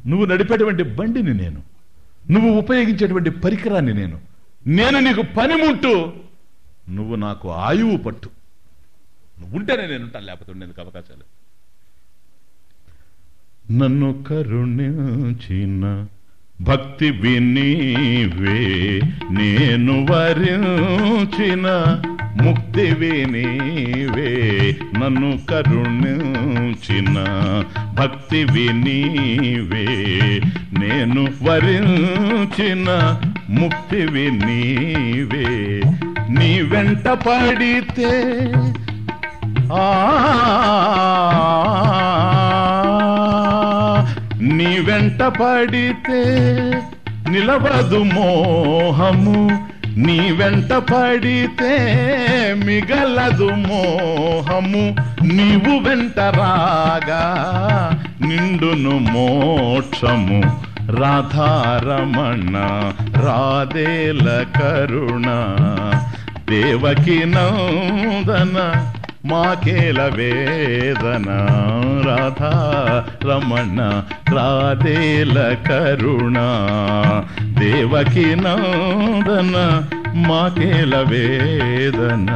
నువ్వు నడిపేటువంటి బండిని నేను నువ్వు ఉపయోగించేటువంటి పరికరాన్ని నేను నేను నీకు పనిముట్టు నువ్వు నాకు ఆయువు పట్టు నువ్వు ఉంటేనే నేను ఉంటాను లేకపోతే ఉండేందుకు అవకాశాలు నన్ను కరుణించిన భక్తి వినీవే నేను వరించిన ముక్తి వినీవే నన్ను కరుణించిన భక్తి వినీవే నేను వరించిన ముక్తి వినీవే నీ వెంట పడితే ఆ నీ వెంట పడితే నిలవదు మోహము నీ వెంట పడితే మిగలదు మోహము నీవు వెంట రాగా నిండును మోక్షము రాధారమణ రాధేల కరుణ దేవకి నందన మాకేల వేదన రాధా రమణ రాధేల కరుణ దేవకి నందన మాకేల వేదన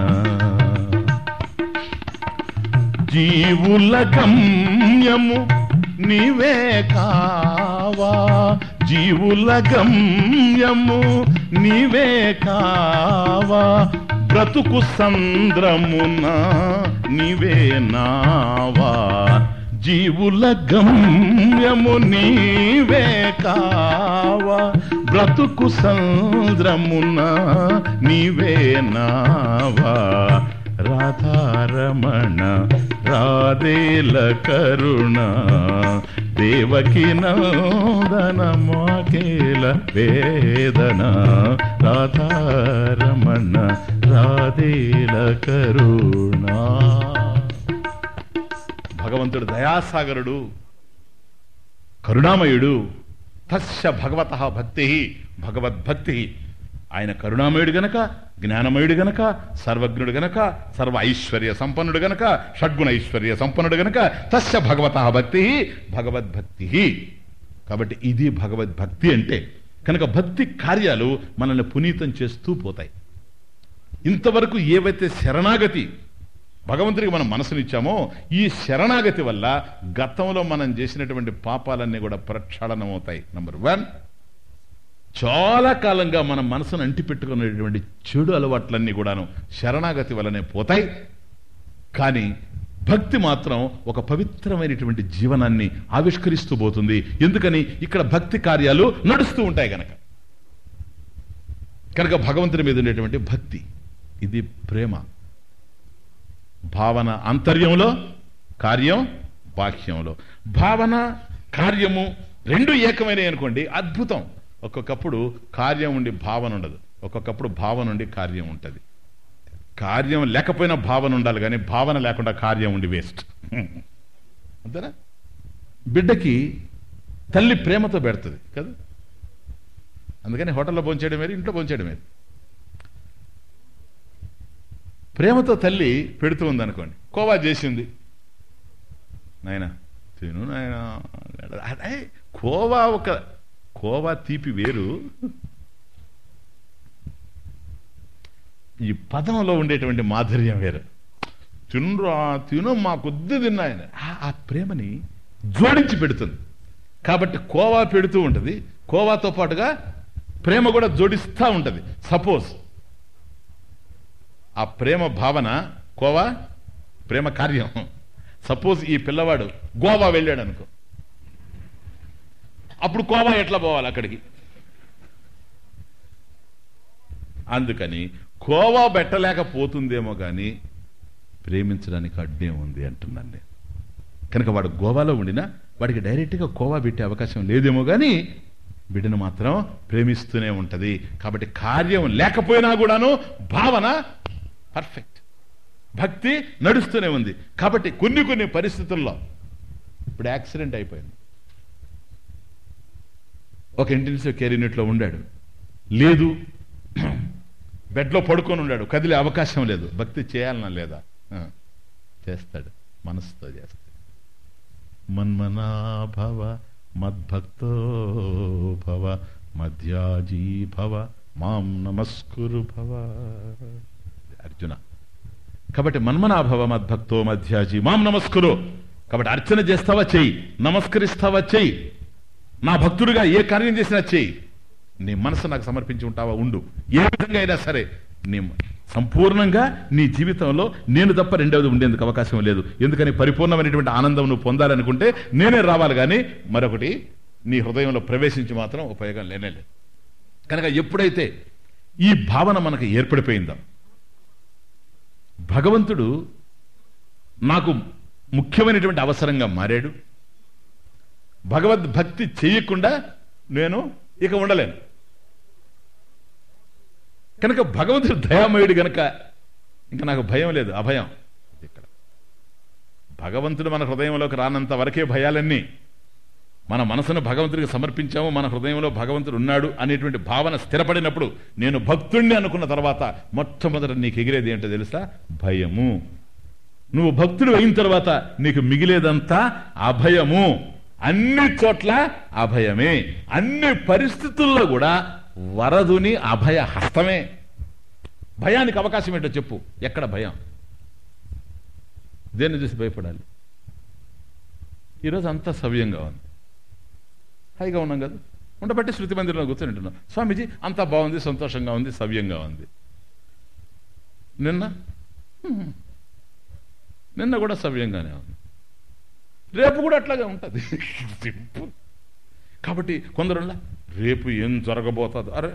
జీవుల గమ్యము నీవే కావా జీవుల గమ్యము నీవే కావా బ్రతుకు సంద్రమున నీవే నావా జీవుల గమ్యము నీవే కావా బ్రతుకు సంద్రమున నీవే నావా రాధారమణ రాధేల కరుణ దేవకి నందన మాకేల వేదన రాధారమణ రాధేల కరుణ భగవంతుడు దయాసాగరుడు కరుణామయుడు తస్య భగవత భక్తి భగవద్భక్తి ఆయన కరుణామయుడు గనక జ్ఞానమయుడు గనక సర్వజ్ఞుడు గనక సర్వ ఐశ్వర్య సంపన్నుడు గనక షడ్గుణ ఐశ్వర్య సంపన్నుడు గనక తస్య భగవత భక్తి భగవద్భక్తి కాబట్టి ఇది భగవద్భక్తి అంటే కనుక భక్తి కార్యాలు మనల్ని పునీతం చేస్తూ పోతాయి ఇంతవరకు ఏవైతే శరణాగతి భగవంతుడికి మనం మనసునిచ్చామో ఈ శరణాగతి వల్ల గతంలో మనం చేసినటువంటి పాపాలన్నీ కూడా ప్రక్షాళనమవుతాయి నంబర్ వన్ చాలా కాలంగా మన మనసును అంటిపెట్టుకునేటువంటి చెడు అలవాట్లన్నీ కూడాను శరణాగతి వల్లనే పోతాయి కానీ భక్తి మాత్రం ఒక పవిత్రమైనటువంటి జీవనాన్ని ఆవిష్కరిస్తూ పోతుంది ఎందుకని ఇక్కడ భక్తి కార్యాలు నడుస్తూ ఉంటాయి గనక కనుక భగవంతుని మీద ఉండేటువంటి భక్తి ఇది ప్రేమ భావన అంతర్యంలో కార్యం బాహ్యంలో భావన కార్యము రెండు ఏకమైనవి అనుకోండి అద్భుతం ఒక్కొక్కప్పుడు కార్యం ఉండి భావన ఉండదు ఒక్కొక్కప్పుడు భావన ఉండి కార్యం ఉంటుంది కార్యం లేకపోయినా భావన ఉండాలి కానీ భావన లేకుండా కార్యం ఉండి వేస్ట్ అంతేనా బిడ్డకి తల్లి ప్రేమతో పెడుతుంది కదా అందుకని హోటల్లో భోంచేయడం వేరు ఇంట్లో భోంచేయడం వేరు ప్రేమతో తల్లి పెడుతూ ఉంది అనుకోండి కోవా చేసింది నాయన తిను నాయన అదే కోవా ఒక కోవా తీపి వేరు ఈ పదంలో ఉండేటువంటి మాధుర్యం వేరు తినురా తిను మా కొద్ది తిన్నాయన ఆ ప్రేమని జోడించి పెడుతుంది కాబట్టి కోవా పెడుతూ ఉంటుంది కోవాతో పాటుగా ప్రేమ కూడా జోడిస్తూ ఉంటుంది సపోజ్ ఆ ప్రేమ భావన కోవా ప్రేమ కార్యం సపోజ్ ఈ పిల్లవాడు గోవా వెళ్ళాడు అనుకో అప్పుడు కోవా ఎట్లా పోవాలి అక్కడికి అందుకని కోవా పెట్టలేకపోతుందేమో కానీ ప్రేమించడానికి అడ్డే ఉంది అంటున్నాను నేను కనుక వాడు గోవాలో ఉండినా వాడికి డైరెక్ట్గా కోవా పెట్టే అవకాశం లేదేమో కానీ బిడ్డను మాత్రం ప్రేమిస్తూనే ఉంటది కాబట్టి కార్యం లేకపోయినా కూడాను భావన పర్ఫెక్ట్ భక్తి నడుస్తూనే ఉంది కాబట్టి కొన్ని కొన్ని పరిస్థితుల్లో ఇప్పుడు యాక్సిడెంట్ అయిపోయింది ఒక ఇంటెన్సివ్ కేర్ యూనిట్లో ఉండాడు లేదు బెడ్లో పడుకొని ఉన్నాడు కదిలే అవకాశం లేదు భక్తి చేయాలనా లేదా ఆ, చేస్తాడు మనసుతో చేస్తాడు మన్మనాభవ మద్భక్తో భవ మధ్యాజీ భవ మాం నమస్కురు భవ అర్జున కాబట్టి మన్మనాభవ మద్భక్తో మధ్యాజీ మాం నమస్కురు కాబట్టి అర్చన చేస్తావా చెయ్యి నమస్కరిస్తావా చెయ్యి నా భక్తుడిగా ఏ కార్యం చేసినా చెయ్యి నీ మనసు నాకు సమర్పించి ఉంటావా ఉండు ఏ విధంగా అయినా సరే నీ సంపూర్ణంగా నీ జీవితంలో నేను తప్ప రెండవది ఉండేందుకు అవకాశం లేదు ఎందుకని పరిపూర్ణమైనటువంటి ఆనందం నువ్వు పొందాలనుకుంటే నేనే రావాలి కానీ మరొకటి నీ హృదయంలో ప్రవేశించి మాత్రం ఉపయోగం లేనే లేదు కనుక ఎప్పుడైతే ఈ భావన మనకు ఏర్పడిపోయిందో భగవంతుడు నాకు ముఖ్యమైనటువంటి అవసరంగా మారాడు భగవద్భక్తి చేయకుండా నేను ఇక ఉండలేను కనుక భగవంతుడు దయామయుడు గనక ఇంకా నాకు భయం లేదు అభయం ఇక్కడ భగవంతుడు మన హృదయంలోకి రానంత వరకే భయాలన్నీ మన మనసును భగవంతుడికి సమర్పించాము మన హృదయంలో భగవంతుడు ఉన్నాడు అనేటువంటి భావన స్థిరపడినప్పుడు నేను భక్తుణ్ణి అనుకున్న తర్వాత మొట్టమొదట నీకు ఎగిరేది ఏంటో తెలుసా భయము నువ్వు భక్తుడు అయిన తర్వాత నీకు మిగిలేదంతా అభయము అన్ని చోట్ల అభయమే అన్ని పరిస్థితుల్లో కూడా వరదుని అభయ హస్తమే భయానికి అవకాశం ఏంటో చెప్పు ఎక్కడ భయం దేన్ని చూసి భయపడాలి ఈరోజు అంతా సవ్యంగా ఉంది హాయిగా ఉన్నాం కదా ఉండబట్టి శృతి మందిరంలో కూర్చొని ఉంటున్నాం స్వామీజీ అంతా బాగుంది సంతోషంగా ఉంది సవ్యంగా ఉంది నిన్న హ్మ్. నిన్న కూడా సవ్యంగానే ఉంది రేపు కూడా అట్లాగే ఉంటుంది సింపుల్ కాబట్టి కొందరులా రేపు ఏం జరగబోతుందో అరే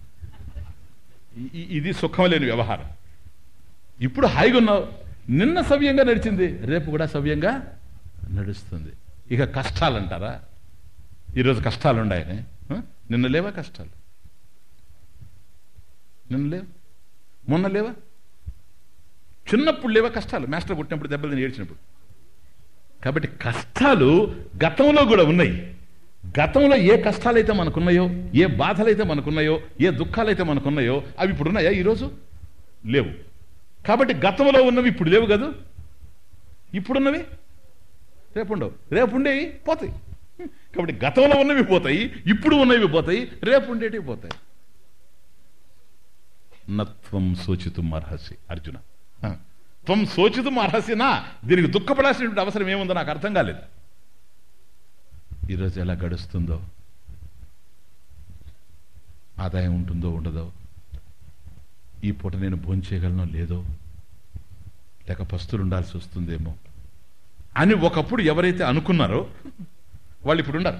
ఇ- ఇ- ఇది సుఖం లేని వ్యవహారం ఇప్పుడు హాయిగా ఉన్నావు నిన్న సవ్యంగా నడిచింది రేపు కూడా సవ్యంగా నడుస్తుంది ఇక కష్టాలు అంటారా ఈరోజు కష్టాలు ఉన్నాయని ఆ? నిన్న లేవా కష్టాలు నిన్న లేవు మొన్న లేవా చిన్నప్పుడు లేవా కష్టాలు మాస్టర్ పుట్టినప్పుడు దెబ్బలు తిని ఏడ్చినప్పుడు కాబట్టి కష్టాలు గతంలో కూడా ఉన్నాయి గతంలో ఏ కష్టాలైతే మనకున్నాయో ఏ బాధలైతే మనకున్నాయో ఏ దుఃఖాలైతే మనకున్నాయో అవి ఇప్పుడు ఉన్నాయా ఈరోజు లేవు కాబట్టి గతంలో ఉన్నవి ఇప్పుడు లేవు కదా ఇప్పుడున్నవి రేపు ఉండవు రేపు ఉండేవి పోతాయి కాబట్టి గతంలో ఉన్నవి పోతాయి ఇప్పుడు ఉన్నవి పోతాయి రేపు ఉండేటివి పోతాయి నత్వం సూచితం అర్హసి అర్జున ఆ. త్వం సోచితం అర్హసినా దీనికి దుఃఖపడాల్సినటువంటి అవసరం ఏముందో నాకు అర్థం కాలేదు ఈరోజు ఎలా గడుస్తుందో ఆదాయం ఉంటుందో ఉండదో ఈ పూట నేను భోంచేయగలనో లేదో లేక పస్తులు ఉండాల్సి వస్తుందేమో అని ఒకప్పుడు ఎవరైతే అనుకున్నారో వాళ్ళు ఇప్పుడు ఉండరు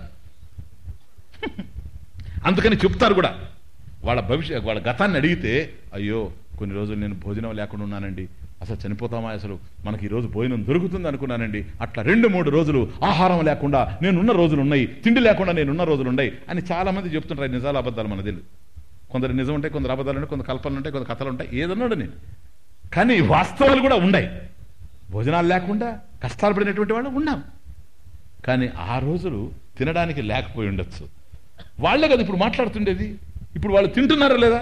అందుకని చెప్తారు కూడా వాళ్ళ భవిష్యత్ వాళ్ళ గతాన్ని అడిగితే అయ్యో కొన్ని రోజులు నేను భోజనం లేకుండా ఉన్నానండి అసలు చనిపోతామా అసలు మనకి ఈ రోజు భోజనం దొరుకుతుంది అనుకున్నానండి అట్లా రెండు మూడు రోజులు ఆహారం లేకుండా నేనున్న రోజులు ఉన్నాయి తిండి లేకుండా నేనున్న రోజులు ఉన్నాయి అని చాలా మంది చెప్తుంటారు నిజాలు అబద్ధాలు మన తెలియదు కొందరు నిజం ఉంటాయి కొందరు అబద్ధాలు ఉంటాయి కొందరు కల్పనలు ఉంటాయి కొందరు కథలు ఉంటాయి ఏదన్నాడు నేను కానీ వాస్తవాలు కూడా ఉన్నాయి భోజనాలు లేకుండా కష్టాలు పడినటువంటి వాళ్ళు ఉన్నాం కానీ ఆ రోజులు తినడానికి లేకపోయి ఉండొచ్చు వాళ్ళే కదా ఇప్పుడు మాట్లాడుతుండేది ఇప్పుడు వాళ్ళు తింటున్నారా లేదా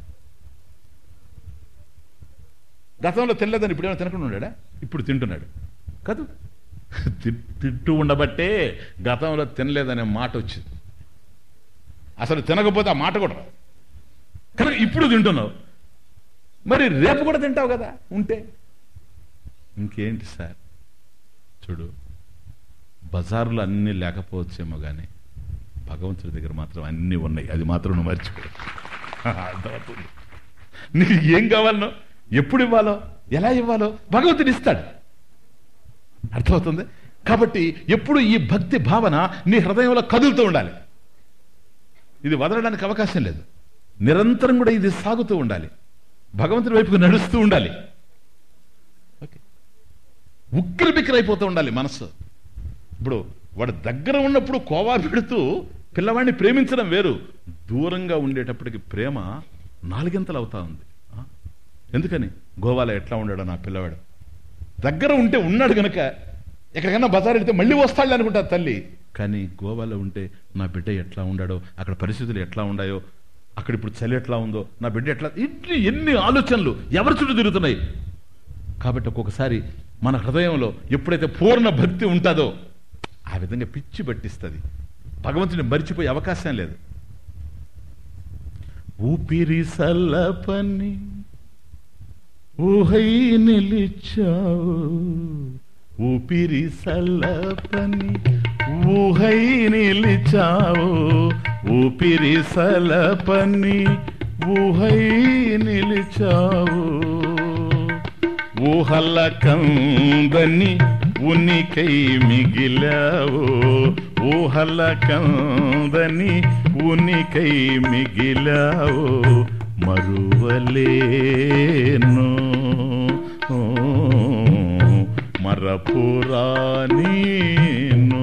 గతంలో తినలేదని ఇప్పుడు ఏమైనా తినకుండా ఉన్నాడా ఇప్పుడు తింటున్నాడు కాదు తి- తింటూ ఉండబట్టే గతంలో తినలేదనే మాట వచ్చింది అసలు తినకపోతే ఆ మాట కూడా రాదు. కనుక ఇప్పుడు తింటున్నావు మరి రేపు కూడా తింటావు కదా ఉంటే ఇంకేంటి సార్ చూడు బజారులో అన్నీ లేకపోవచ్చేమో కానీ భగవంతుడి దగ్గర మాత్రం అన్నీ ఉన్నాయి అది మాత్రం నువ్వు మర్చిపో అర్థమవుతుంది నీకు ఏం కావాలనో ఎప్పుడు ఇవ్వాలో ఎలా ఇవ్వాలో భగవంతుడు ఇస్తాడు అర్థమవుతుంది కాబట్టి ఎప్పుడు ఈ భక్తి భావన నీ హృదయంలో కదులుతూ ఉండాలి ఇది వదలడానికి అవకాశం లేదు నిరంతరం కూడా ఇది సాగుతూ ఉండాలి భగవంతుడి వైపుకు నడుస్తూ ఉండాలి ఓకే ఉక్కిరి బిక్కిరి అయిపోతూ ఉండాలి మనస్సు ఇప్పుడు వాడు దగ్గర ఉన్నప్పుడు కోవా పెడుతూ పిల్లవాడిని ప్రేమించడం వేరు దూరంగా ఉండేటప్పటికి ప్రేమ నాలుగింతలు అవుతా ఉంది ఆ? ఎందుకని గోవాలో ఎట్లా ఉండాడు నా పిల్లవాడు దగ్గర ఉంటే ఉన్నాడు గనక ఎక్కడికైనా బజార్ వెళ్తే మళ్ళీ వస్తాడు అనుకుంటారు తల్లి కానీ గోవాలో ఉంటే నా బిడ్డ ఎట్లా ఉండాడో అక్కడ పరిస్థితులు ఎట్లా ఉండాయో అక్కడ ఇప్పుడు చలి ఎట్లా ఉందో నా బిడ్డ ఎట్లా ఇన్ని ఎన్ని ఆలోచనలు ఎవరి చుట్టూ తిరుగుతున్నాయి కాబట్టి ఒక్కొక్కసారి మన హృదయంలో ఎప్పుడైతే పూర్ణ భక్తి ఉంటుందో ఆ విధంగా పిచ్చి పట్టిస్తుంది భగవంతుని మరిచిపోయే అవకాశం లేదు ఊపిరి సల్లపని ఊహై నిలిచావు ఊపిరి సల్లపని ఊహై నిలిచావు ఊపిరి సలపని ఊహై నిలిచావు ఊహల కందని ఉనికై మిగిలావు ఊహల కందని ఉనికై మిగిలావు మరువలేను మరపురానీను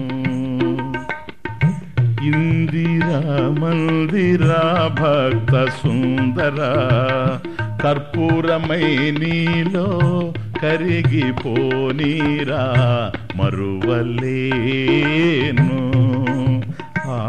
ఇందిరా మందిరా భక్త సుందర కర్పూరమై నీలో కరిగిపోనీరా మరువలేను ఆ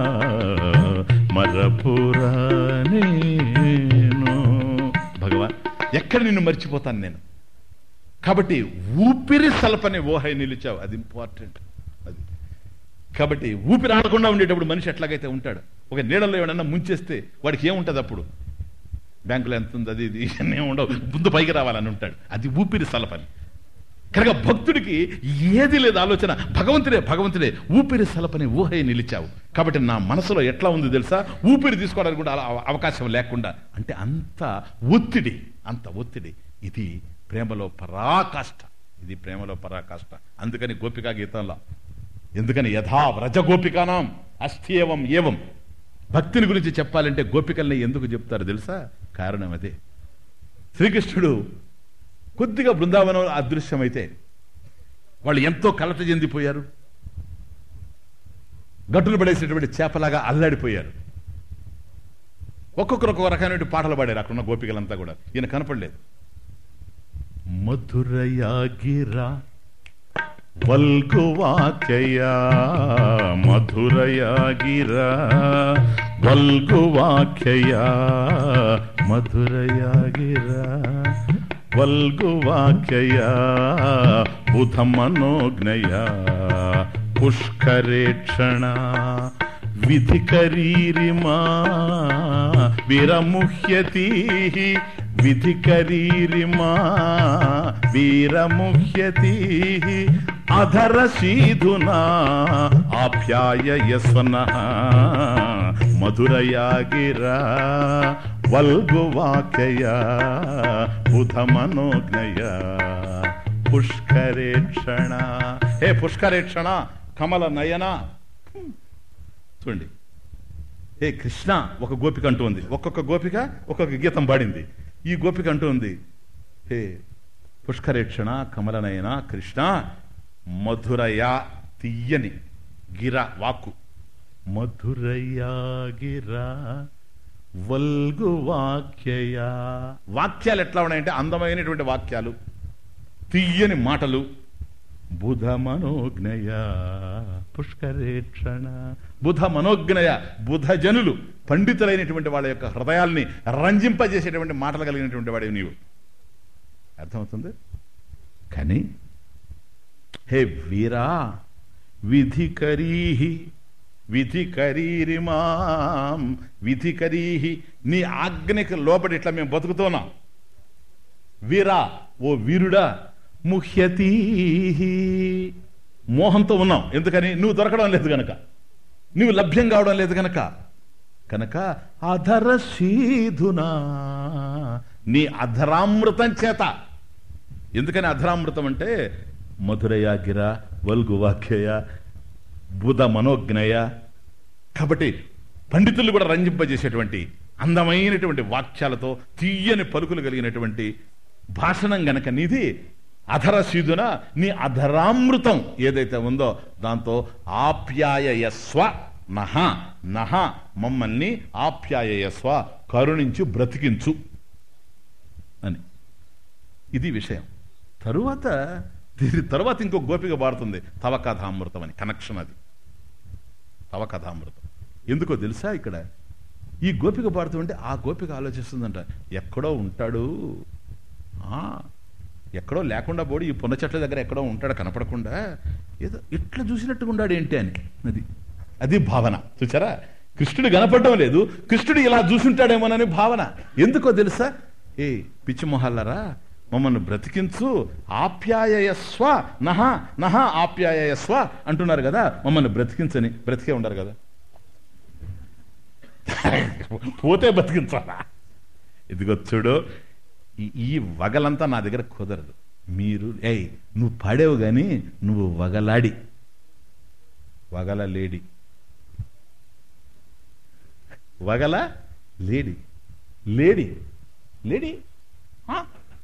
మరపురానేను భగవాన్ ఎక్కడ నిన్ను మర్చిపోతాను నేను కాబట్టి ఊపిరి సలపని ఊహై నిలిచావు అది ఇంపార్టెంట్ అది కాబట్టి ఊపిరి ఆడకుండా ఉండేటప్పుడు మనిషి ఎట్లాగైతే ఉంటాడు ఒక నీడలో ఏమన్నా ముంచేస్తే వాడికి ఏముంటుంది అప్పుడు బ్యాంకులో ఎంత ఉంది అది ఇది ఇవన్నీ ఉండవు ముందు పైకి రావాలని ఉంటాడు అది ఊపిరి సలపని కనుక భక్తుడికి ఏది లేదు ఆలోచన భగవంతుడే భగవంతుడే ఊపిరి సలపని ఊహే నిలిచావు కాబట్టి నా మనసులో ఎట్లా ఉంది తెలుసా ఊపిరి తీసుకోవడానికి కూడా అలా అవకాశం లేకుండా అంటే అంత ఒత్తిడి అంత ఒత్తిడి ఇది ప్రేమలో పరాకాష్ట ఇది ప్రేమలో పరాకాష్ట అందుకని గోపికా గీతంలో ఎందుకని యథా వ్రజ గోపికానాం అస్థియేవం ఏవం భక్తిని గురించి చెప్పాలంటే గోపికల్ని ఎందుకు చెప్తారు తెలుసా కారణం అదే శ్రీకృష్ణుడు కొద్దిగా బృందావనం అదృశ్యమైతే వాళ్ళు ఎంతో కలత చెందిపోయారు గట్టును పడేసినటువంటి చేపలాగా అల్లాడిపోయారు ఒక్కొక్కరు ఒక్కొక్క రకమైన పాటలు పాడారు అక్కడ ఉన్న గోపికలంతా కూడా ఈయన కనపడలేదు మధురయాగిరా వల్గువాక్యయా మధురయాగిరా వల్గువాక్యయా మధురయాగిరా వల్గువాక్యయా బుధమనోజ్ఞయా పుష్కరేక్షణ విధికరీరిమా విరముహ్యతి విధికరీరిమా వీరముహ్యతి అధర సీధునా ఆప్యాయస్వన మధురయాగిరా వల్గువాక్యయా బుధమనోజ్ఞయ పుష్కరేక్షణ హే పుష్కరేక్షణ కమల నయన చూడండి ఏ కృష్ణ ఒక గోపిక అంటూ ఉంది ఒక్కొక్క గోపిక ఒక్కొక్క గీతం పాడింది ఈ గోపిక అంటూ ఉంది హే పుష్కరేక్షణ కమలనయన కృష్ణ మధురయా తీయని గిర వాక్కు మధురయా గిరా వల్గు వాక్యయా వాక్యాలు ఎట్లా ఉన్నాయంటే అందమైనటువంటి వాక్యాలు తీయని మాటలు బుధ మనోజ్ఞయ పుష్కరేక్షణ బుధ మనోజ్ఞయ బుధ జనులు పండితులైనటువంటి వాళ్ళ యొక్క హృదయాల్ని రంజింపజేసేటువంటి మాటలు కలిగినటువంటి వాడివి నీవు అర్థమవుతుంది కానీ హే వీరా విధికరీహి విధికరీరిమాం విధికరీహి నీ ఆజ్ఞకి లోపడి ఇట్లా మేము బతుకుతున్నాం వీరా ఓ వీరుడా ముహ్యతీ మోహంతో ఉన్నాం ఎందుకని నువ్వు దొరకడం లేదు గనక నువ్వు లభ్యం కావడం లేదు గనక కనుక అధర సీధునా నీ అధరామృతం చేత ఎందుకని అధరామృతం అంటే మధురయ గిర వల్గు వాక్యయ బుధ మనోజ్ఞయ కాబట్టి పండితులు కూడా రంజింపజేసేటువంటి అందమైనటువంటి వాక్యాలతో తీయని పలుకులు కలిగినటువంటి భాషణం గనక నీది అధర సీదున నీ అధరామృతం ఏదైతే ఉందో దాంతో ఆప్యాయస్వ నహ నహ మమ్మల్ని ఆప్యాయస్వ కరుణించి బ్రతికించు అని ఇది విషయం తరువాత దీని తరువాత ఇంకో గోపిక పాడుతుంది తవ కథామృతం అని కనెక్షన్ అది తవ కథామృతం ఎందుకో తెలుసా ఇక్కడ ఈ గోపిక పాడుతుంటే ఆ గోపిక ఆలోచిస్తుందంట ఎక్కడో ఉంటాడు ఆ, ఎక్కడో లేకుండా పోడి ఈ పున్న చెట్ల దగ్గర ఎక్కడో ఉంటాడు కనపడకుండా ఏదో ఇట్లా చూసినట్టుగా ఉన్నాడు ఏంటి అని అది అది భావన చూసారా కృష్ణుడు కనపడడం లేదు కృష్ణుడు ఇలా చూసుంటాడేమోనని భావన ఎందుకో తెలుసా ఏ పిచ్చి మొహల్లరా మమ్మల్ని బ్రతికించు ఆప్యాయస్వ నహ నహ ఆప్యాయస్వ అంటున్నారు కదా మమ్మల్ని బ్రతికించని బ్రతికే ఉండరు కదా పోతే బతికించాలా ఇదిగో చూడు ఈ- ఈ వగలంతా నా దగ్గర కుదరదు మీరు ఏయ్ నువ్వు పాడేవు గాని నువ్వు వగలాడి వగల లేడి వగల లేడి లేడి లేడి ఆ?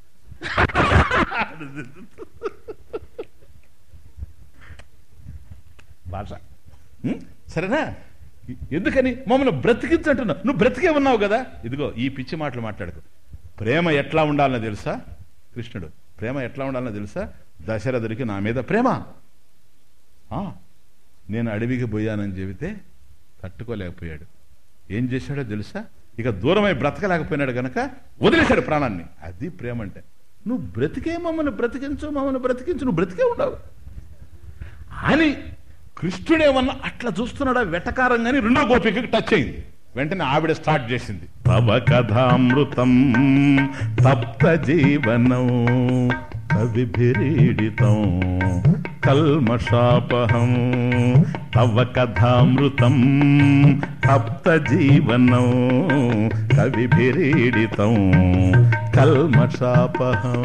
భాష ఉం? సరేనా ఎందుకని మమ్మల్ని బ్రతికించంటున్నావు నువ్వు బ్రతికే ఉన్నావు కదా ఇదిగో ఈ పిచ్చి మాటలు మాట్లాడుకో ప్రేమ ఎట్లా ఉండాలనో తెలుసా కృష్ణుడు ప్రేమ ఎట్లా ఉండాలనో తెలుసా దశరథుడికి నా మీద ప్రేమ ఆ, నేను అడవికి పోయానని చెబితే తట్టుకోలేకపోయాడు ఏం చేశాడో తెలుసా ఇక దూరమై బ్రతకలేకపోయినాడు గనక వదిలేశాడు ప్రాణాన్ని అది ప్రేమ అంటే నువ్వు బ్రతికే మమ్మల్ని బ్రతికించు మమ్మల్ని బ్రతికించు నువ్వు బ్రతికే ఉండవు అని కృష్ణుడేమన్నా అట్లా చూస్తున్నాడా వెటకారంగాని రెండో గోపికకి టచ్ అయింది వెంటనే ఆవిడ స్టార్ట్ చేసింది తవ కథామృతం తప్త జీవనం కవిభిరీడితం కల్మషాపహం తవ కథామృతం తప్త జీవనం కవిభిరీడితం కల్మషాపహం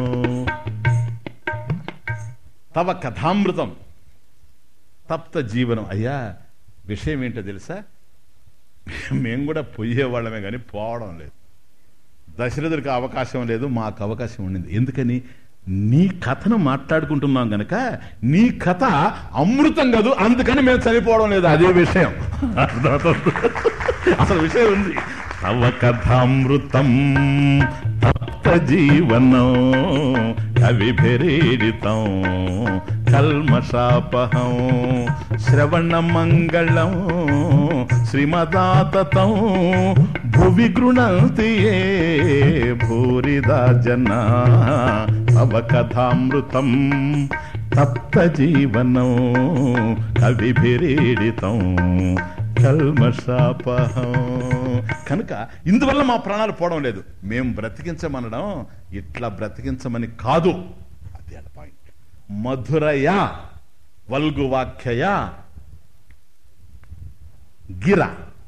తవ కథామృతం తప్త జీవనం అయ్యా విషయం ఏంటో తెలుసా మేము కూడా పోయేవాళ్ళమే కానీ పోవడం లేదు దశరథుడికి అవకాశం లేదు మాకు అవకాశం ఉండింది ఎందుకని నీ కథను మాట్లాడుకుంటున్నాం గనక నీ కథ అమృతం కాదు అందుకని మేము చనిపోవడం లేదు అదే విషయం అసలు విషయం ఉంది తవ కథామృతం తప్త జీవనం కవిభిరీడితం కల్మషాపహం శ్రవణ మంగళం శ్రీమదాతతం భువి గృణంతి ఏ భూరిదా జనా తవ కథామృతం తప్త జీవనం కవిభిరీడితం కల్మషాపహం కనుక ఇందువల్ల మా ప్రాణాలు పోవడం లేదు మేము బ్రతికించమనడం ఇట్లా బ్రతికించమని కాదు అది అన్న పాయింట్ మధురయ వల్గువాఖ్యయ గిర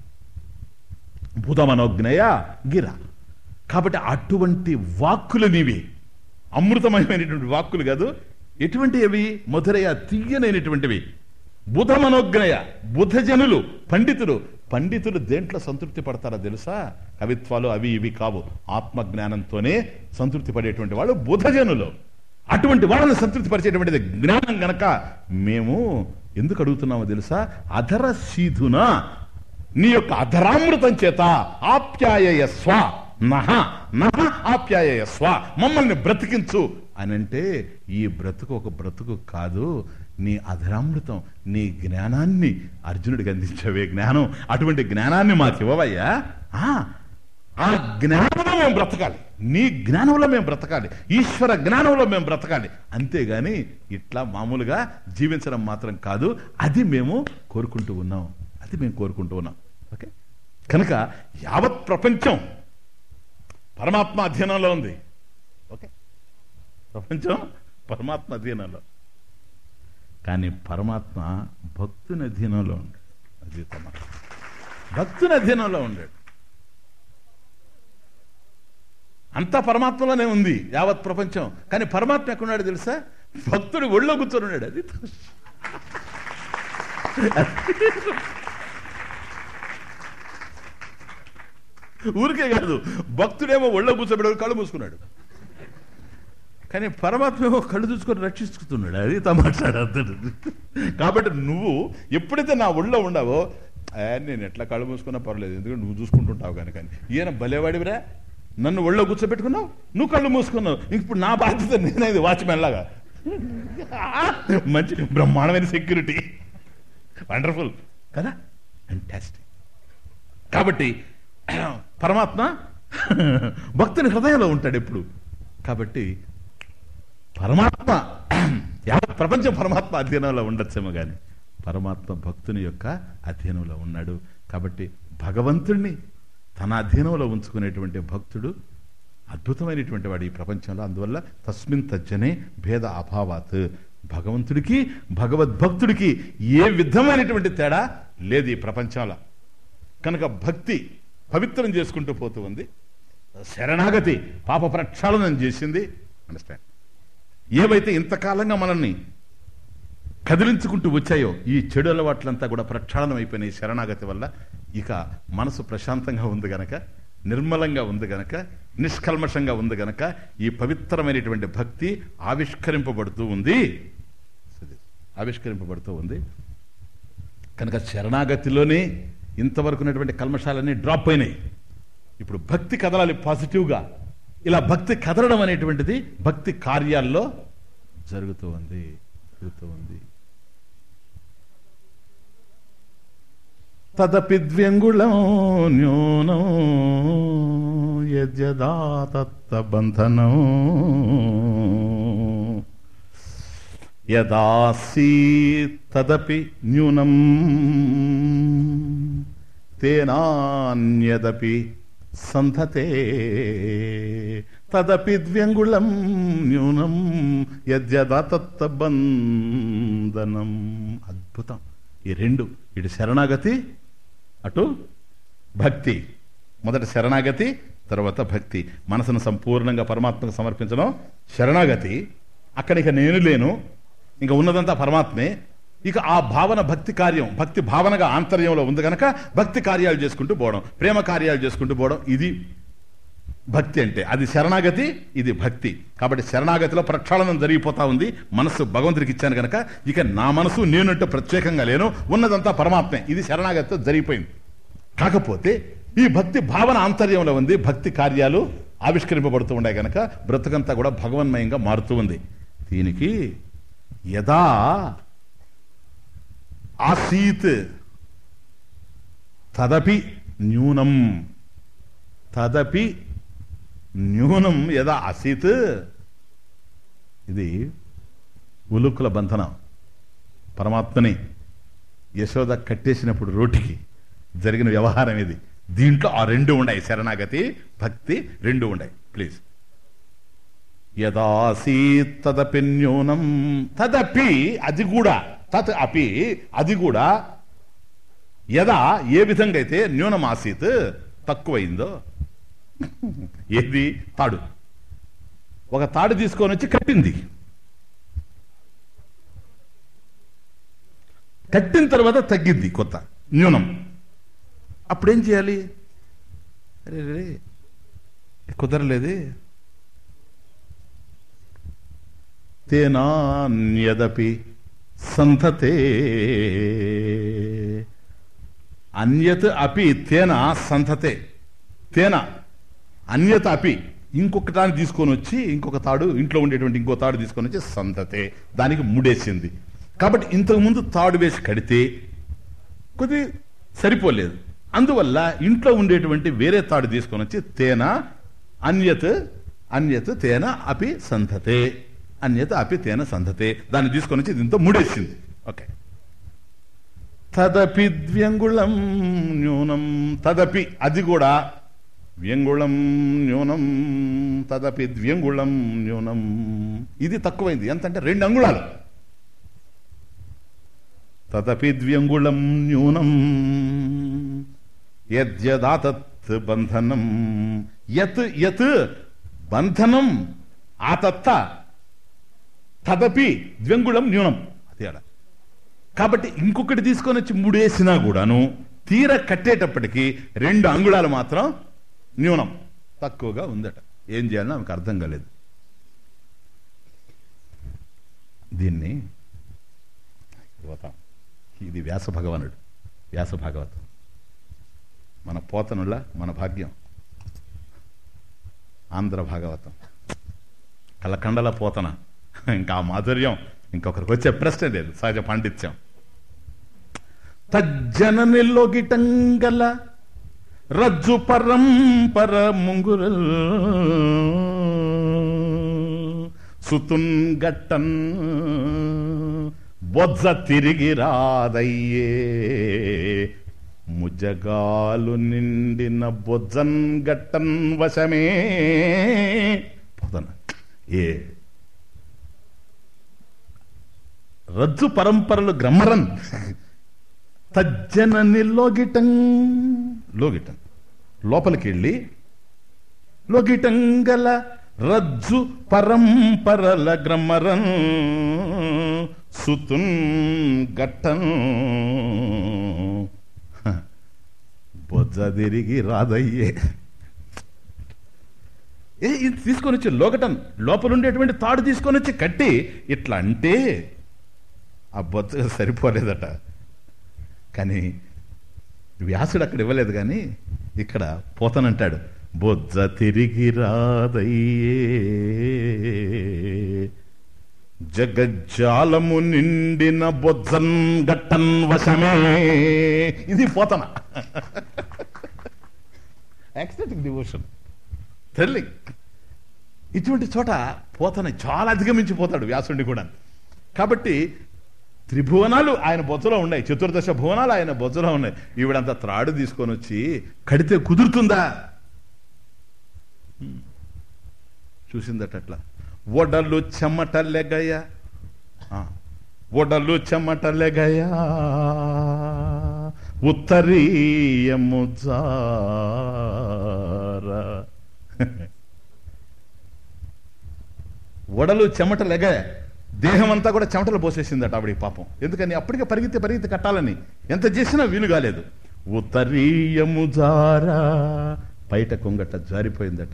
భూతమనోజ్ఞయ గిర కాబట్టి అటువంటి వాక్కులు నీవి అమృతమయమైనటువంటి వాక్కులు కాదు ఎటువంటి అవి మధురయ తీయనైనటువంటివి బుధమనోజ్ఞయ బుధజనులు పండితులు పండితులు దేంట్లో సంతృప్తి పడతారో తెలుసా కవిత్వాలు అవి ఇవి కావు ఆత్మజ్ఞానంతోనే సంతృప్తి పడేటువంటి వాళ్ళు బుధజనులు అటువంటి వాళ్ళని సంతృప్తి పరిచేటువంటిది జ్ఞానం గనక మేము ఎందుకు అడుగుతున్నామో తెలుసా అధర సీధున నీ యొక్క అధరామృతం చేత ఆప్యాయ స్వ నహ నహ ఆప్యాయ స్వ మమ్మల్ని బ్రతికించు అని అంటే ఈ బ్రతుకు ఒక బ్రతుకు కాదు నీ అధరామృతం నీ జ్ఞానాన్ని అర్జునుడికి అందించవే జ్ఞానం అటువంటి జ్ఞానాన్ని మాకు ఇవ్వవయ్యా ఆ, ఆ జ్ఞానంలో మేము బ్రతకాలి నీ జ్ఞానంలో మేము బ్రతకాలి ఈశ్వర జ్ఞానంలో మేము బ్రతకాలి అంతేగాని ఇట్లా మామూలుగా జీవించడం మాత్రం కాదు అది మేము కోరుకుంటూ ఉన్నాం అది మేము కోరుకుంటూ ఉన్నాం ఓకే కనుక యావత్ ప్రపంచం పరమాత్మ అధ్యయనంలో ఉంది ఓకే ప్రపంచం పరమాత్మ అధీనంలో కానీ పరమాత్మ భక్తుని అధీనంలో ఉండాడు అది తమ భక్తుని అధీనంలో ఉండాడు అంతా పరమాత్మలోనే ఉంది యావత్ ప్రపంచం కానీ పరమాత్మ ఎక్కడున్నాడు తెలుసా భక్తుడు ఒళ్ళో కూర్చొని ఉన్నాడు అది ఊరికే కాదు భక్తుడేమో ఒళ్ళో కూర్చోబెడ కళ్ళు మూసుకున్నాడు కానీ పరమాత్మ ఏమో కళ్ళు చూసుకొని రక్షిస్తున్నాడు అది తమాట్లాడు కాబట్టి నువ్వు ఎప్పుడైతే నా ఒళ్ళో ఉండవో "ఏ, నేను ఎట్లా కళ్ళు మూసుకున్నా పర్లేదు ఎందుకంటే నువ్వు చూసుకుంటుంటావు కనుక అని. ఈయన భలేవాడివిరా నన్ను ఒళ్ళో కూర్చోబెట్టుకున్నావు నువ్వు కళ్ళు మూసుకున్నావు ఇప్పుడు నా బాధ్యత నేనైంది వాచ్మెన్ లాగా మంచి బ్రహ్మాండమైన సెక్యూరిటీ వండర్ఫుల్ కదా ఫంటాస్టిక్ కాబట్టి పరమాత్మ భక్తుని హృదయంలో ఉంటాడు ఎప్పుడు కాబట్టి పరమాత్మ యావత్ ప్రపంచం పరమాత్మ అధ్యయనంలో ఉండొచ్చేమో కానీ పరమాత్మ భక్తుని యొక్క అధీనంలో ఉన్నాడు కాబట్టి భగవంతుణ్ణి తన అధీనంలో ఉంచుకునేటువంటి భక్తుడు అద్భుతమైనటువంటి వాడు ఈ ప్రపంచంలో అందువల్ల తస్మిన్ తజ్జనే భేద అభావాత్ భగవంతుడికి భగవద్భక్తుడికి ఏ విధమైనటువంటి తేడా లేదు ఈ ప్రపంచంలో కనుక భక్తి పవిత్రం చేసుకుంటూ పోతూ ఉంది శరణాగతి పాప ప్రక్షాళనం చేసింది అండర్స్టాండ్ ఏవైతే ఇంతకాలంగా మనల్ని కదిలించుకుంటూ వచ్చాయో ఈ చెడు అలవాట్లంతా కూడా ప్రక్షాళనం అయిపోయినాయి శరణాగతి వల్ల ఇక మనసు ప్రశాంతంగా ఉంది గనక నిర్మలంగా ఉంది గనక నిష్కల్మషంగా ఉంది గనక ఈ పవిత్రమైనటువంటి భక్తి ఆవిష్కరింపబడుతూ ఉంది ఆవిష్కరింపబడుతూ ఉంది కనుక శరణాగతిలోనే ఇంతవరకు ఉన్నటువంటి కల్మషాలన్నీ డ్రాప్ అయినాయి ఇప్పుడు భక్తి కదలాలి పాజిటివ్గా ఇలా భక్తి కదలడం అనేటువంటిది భక్తి కార్యాల్లో జరుగుతూ ఉంది జరుగుతూ ఉంది తదపి ద్వ్యంగుళం న్యూనం యద్యదా తత్తబంధనం యదాసీ తదపి న్యూనం తేనాన్యదపి సంధతే తదపి ద్వ్యంగుళం న్యూనం యద్యదా తత్తబంధనం అద్భుతం ఈ రెండు ఇటు శరణాగతి అటు భక్తి మొదట శరణాగతి తర్వాత భక్తి మనసును సంపూర్ణంగా పరమాత్మకు సమర్పించడం శరణాగతి అక్కడ ఇక నేను లేను ఇంకా ఉన్నదంతా పరమాత్మే ఇక ఆ భావన భక్తి కార్యం భక్తి భావనగా ఆంతర్యంలో ఉంది కనుక భక్తి కార్యాలు చేసుకుంటూ పోవడం ప్రేమ కార్యాలు చేసుకుంటూ పోవడం ఇది భక్తి అంటే అది శరణాగతి ఇది భక్తి కాబట్టి శరణాగతిలో ప్రక్షాళనం జరిగిపోతా ఉంది మనస్సు భగవంతుడికి ఇచ్చాను కనుక ఇక నా మనసు నేనంటూ ప్రత్యేకంగా లేను ఉన్నదంతా పరమాత్మే ఇది శరణాగతితో జరిగిపోయింది కాకపోతే ఈ భక్తి భావన ఆంతర్యంలో ఉంది భక్తి కార్యాలు ఆవిష్కరింపబడుతూ ఉన్నాయి కనుక బ్రతుకంతా కూడా భగవన్మయంగా మారుతూ ఉంది దీనికి యదా ఆసీత్ తదపి న్యూనం తదపి న్యూనం యదా ఆసీత్ ఇది ఉలుక్కుల బంధనం పరమాత్మని యశోద కట్టేసినప్పుడు రోటికి జరిగిన వ్యవహారం ఇది దీంట్లో ఆ రెండు ఉన్నాయి శరణాగతి భక్తి రెండు ఉన్నాయి ప్లీజ్ యదాసీత్ తదపి న్యూనం తదపి అది కూడా తత్ అపి అది కూడా యదా ఏ విధంగా అయితే న్యూనం ఆసీత్ తక్కువైందో ఏది తాడు ఒక తాడు తీసుకొని వచ్చి కట్టింది కట్టిన తర్వాత తగ్గింది కొత్త న్యూనం అప్పుడేం చేయాలి అరే రే కుదరలేదే తేనాన్యదపి సంతతే అన్యత్ అపి తేన సంతతే తేన అన్యత అపి ఇంకొక తాడు తీసుకొని వచ్చి ఇంకొక తాడు ఇంట్లో ఉండేటువంటి ఇంకో తాడు తీసుకొని వచ్చి సంతతే దానికి ముడేసింది కాబట్టి ఇంతకు ముందు తాడు వేసి కడితే కొద్ది సరిపోలేదు అందువల్ల ఇంట్లో ఉండేటువంటి వేరే తాడు తీసుకొని వచ్చి తేన అన్యత్ అన్యత్ తేన అపి సంతతే అన్యత అపి తేన సంధతే దాన్ని తీసుకొని వచ్చి దీంతో ముడేసింది ఓకే తదపి ద్వ్యంగుళం న్యూనం తదపి అది కూడా వ్యంగుళం న్యూనం తదపి ద్వ్యంగుళం న్యూనం ఇది తక్కువైంది ఎంతంటే రెండు అంగుళాలు తదపి ద్వ్యంగుళం న్యూనం యద్యదాతత్ బంధనం యత్ యత్ బంధనం ఆతత్త తదపి ద్వ్యంగుళం న్యూనం అది అలా కాబట్టి ఇంకొకటి తీసుకొని వచ్చి మూడేసినా కూడాను తీర కట్టేటప్పటికి రెండు అంగుళాలు మాత్రం న్యూనం తక్కువగా ఉందట ఏం చేయాలో ఆమెకు అర్థం కాలేదు దీన్ని పోతాం ఇది వ్యాస భగవానుడు వ్యాస భాగవతం మన పోతనుల మన భాగ్యం ఆంధ్ర భాగవతం కలకండల పోతన ఇంకా ఆ మాధుర్యం ఇంకొకరికి వచ్చే ప్రశ్న లేదు సహజ పాండిత్యం తజ్జననిలో గిటంగల రజ్జు పరంపర ముంగుర సుతున్ గట్టన్ బొజ్జ తిరిగి రాదయ్యే ముజగాలు నిండిన బొజ్జన్ గట్టన్ వశమే పోతన ఏ రజ్జు పరంపరలు గ్రమ్మరన్ తజ్జనని లోగిటం లోగిటం లోపలికి వెళ్ళి లోగిటంగల రజ్జు పరంపరల గ్రమ్మరన్ సుతున్ గట్టన్ బొజ్జ తిరిగి రాదయ్యే ఏ ఇది తీసుకొని వచ్చి లోకటం లోపల ఉండేటువంటి తాడు తీసుకొని వచ్చి కట్టి ఇట్లా అంటే ఆ బొత్త సరిపోలేదట కానీ వ్యాసుడు అక్కడ ఇవ్వలేదు కానీ ఇక్కడ పోతనంటాడు బొజ్జ తిరిగి రాదయ్యే జగజ్జాలము నిండిన బొజ్జన్ గట్టన్ వశమే ఇది పోతన ఎక్స్టెటిక్ డివోషన్ థ్రిల్లింగ్ ఇటువంటి చోట పోతన చాలా అధిగమించిపోతాడు వ్యాసుడిని కూడా కాబట్టి త్రిభువనాలు ఆయన బొజ్జలో ఉన్నాయి చతుర్దశ భువనాలు ఆయన బొజ్జలో ఉన్నాయి ఈవిడంత త్రాడు తీసుకొని వచ్చి కడితే కుదురుతుందా హ్మ్. చూసిందట అట్లా ఒడలు చెమటలెగయ ఆ, ఒడలు చెమటలెగయ ఉత్తరీయము జారా ఒడలు చెమటలెగ దేహం అంతా కూడా చెమటలు పోసేసిందట ఆవిడ పాపం ఎందుకని అప్పటికే పరిగెత్తి పరిగెత్తి కట్టాలని ఎంత చేసినా వీలు కాలేదు ఉత్తరీయము జారా బయట కొంగట జారిపోయిందట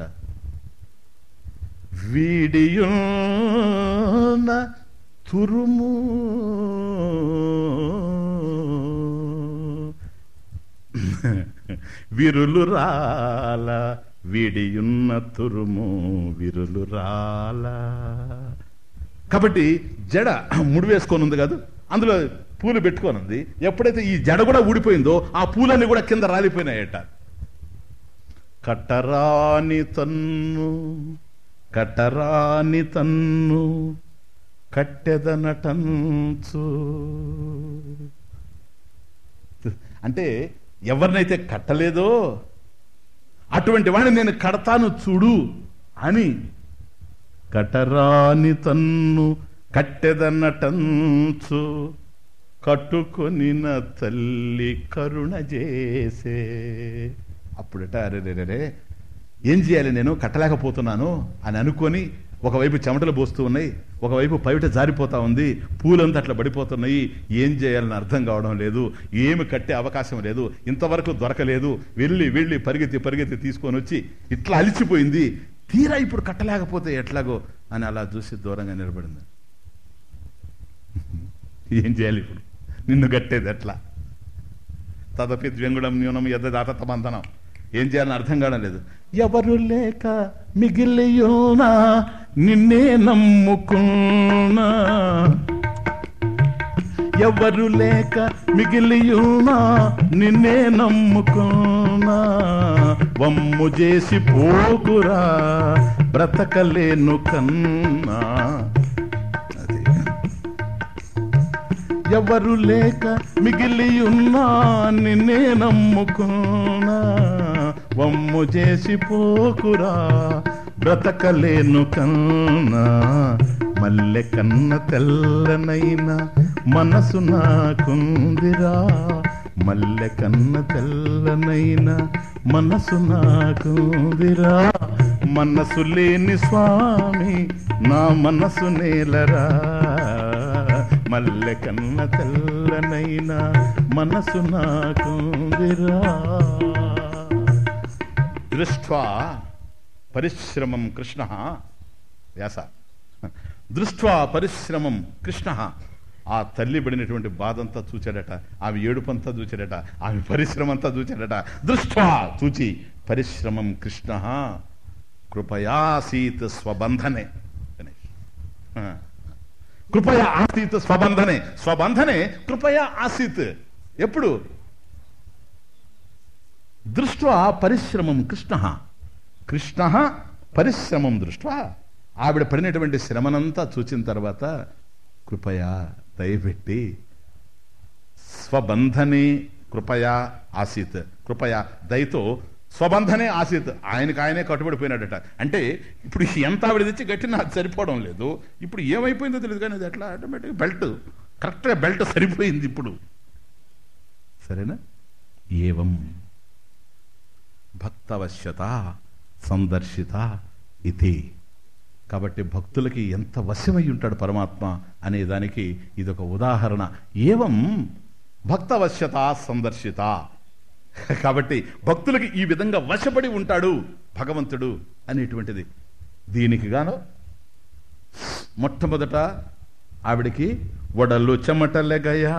వీడియున్న తురుము విరులు రాల వీడియున్న తురుము విరులు రాల కాబట్టి జడ ముడి వేసుకొని ఉంది కాదు అందులో పూలు పెట్టుకొని ఉంది ఎప్పుడైతే ఈ జడ కూడా ఊడిపోయిందో ఆ పూలన్నీ కూడా కింద రాలిపోయినాయట కట్టరాని తన్ను కట్టరాని తన్ను కట్టెదనటంచు అంటే ఎవరినైతే కట్టలేదో అటువంటి వాడిని నేను కడతాను చూడు అని కటరాని తన్ను కట్టెదన్నటంచు కట్టుకొనిన తల్లి కరుణ చేసే అప్పుడట అరే ఏం చేయాలి నేను కట్టలేకపోతున్నాను అని అనుకొని ఒకవైపు చెమటలు పోస్తూ ఉన్నాయి ఒకవైపు పైట జారిపోతా ఉంది పూలంతా అట్లా పడిపోతున్నాయి ఏం చేయాలని అర్థం కావడం లేదు ఏమి కట్టే అవకాశం లేదు ఇంతవరకు దొరకలేదు వెళ్ళి వెళ్ళి పరిగెత్తి పరిగెత్తి తీసుకొని వచ్చి ఇట్లా అలిచిపోయింది తీరా ఇప్పుడు కట్టలేకపోతే ఎట్లాగో అని అలా చూసి దూరంగా నిలబడింది ఏం చేయాలి ఇప్పుడు నిన్ను కట్టేది ఎట్లా తదపి ద్వ్యంగుడం న్యూనం యథదాత తమంతనం ఏం చేయాలని అర్థం కావడం లేదు ఎవరు లేక మిగిలియునా నిన్నే నమ్ముకున్నా ఎవరు లేక మిగిలియునా నిన్నే నమ్ముకున్నా వమ్ము చేసి పోకురా బ్రతకలేను కన్నా అది ఎవరు లేక మిగిలి ఉన్నా నిన్నే నమ్ముకున్నా వమ్ము చేసి పోకురా బ్రతకలేను కన్నా మల్లె కన్న తెల్లనైనా మనసు నాకుందిరా మల్లె కన్న తెల్లనైనా మనసు నాకుందిరా మనసు లేని స్వామి నా మనసు నేలరా మల్లె కన్న తెల్లనైనా మనసు నాకుందిరా దృష్ట్వా పరిశ్రమం కృష్ణ వ్యాస దృష్ట్వా పరిశ్రమం కృష్ణ ఆ తల్లి పడినటువంటి బాధంతా చూచాడట ఆమె ఏడుపంతా చూచాడట ఆమె పరిశ్రమ అంతా చూచాడట దృష్ట్వా చూచి పరిశ్రమం కృష్ణ కృపయాసీత్ స్వబంధనే గణేష్. ఆ. కృపయా ఆసీత్ స్వబంధనే స్వబంధనే కృపయా ఆసీత్ ఎప్పుడు దృష్ట్వా పరిశ్రమం కృష్ణ కృష్ణ పరిశ్రమం దృష్ట్వా ఆవిడ పడినటువంటి శ్రమనంతా చూచిన తర్వాత కృపయా దయపెట్టి స్వబంధనే కృపయా ఆసీత్ కృపయా దయతో స్వబంధనే ఆసీత్ ఆయనకు ఆయనే కట్టుబడిపోయినాడట అంటే ఇప్పుడు ఎంత ఆవిడ తెచ్చి గట్టి నాకు సరిపోవడం లేదు ఇప్పుడు ఏమైపోయిందో తెలియదు కానీ అది ఎట్లా ఆటోమేటిక్ బెల్ట్ కరెక్ట్గా బెల్ట్ సరిపోయింది ఇప్పుడు సరేనా ఏవం భక్తవశ్యత సందర్శిత ఇది కాబట్టి భక్తులకి ఎంత వశమై ఉంటాడు పరమాత్మ అనే దానికి ఇదొక ఉదాహరణ ఏవం భక్తవశ్యత సందర్శిత కాబట్టి భక్తులకి ఈ విధంగా వశపడి ఉంటాడు భగవంతుడు అనేటువంటిది దీనికి గాను మొట్టమొదట ఆవిడికి వడలు చెమటలెగయా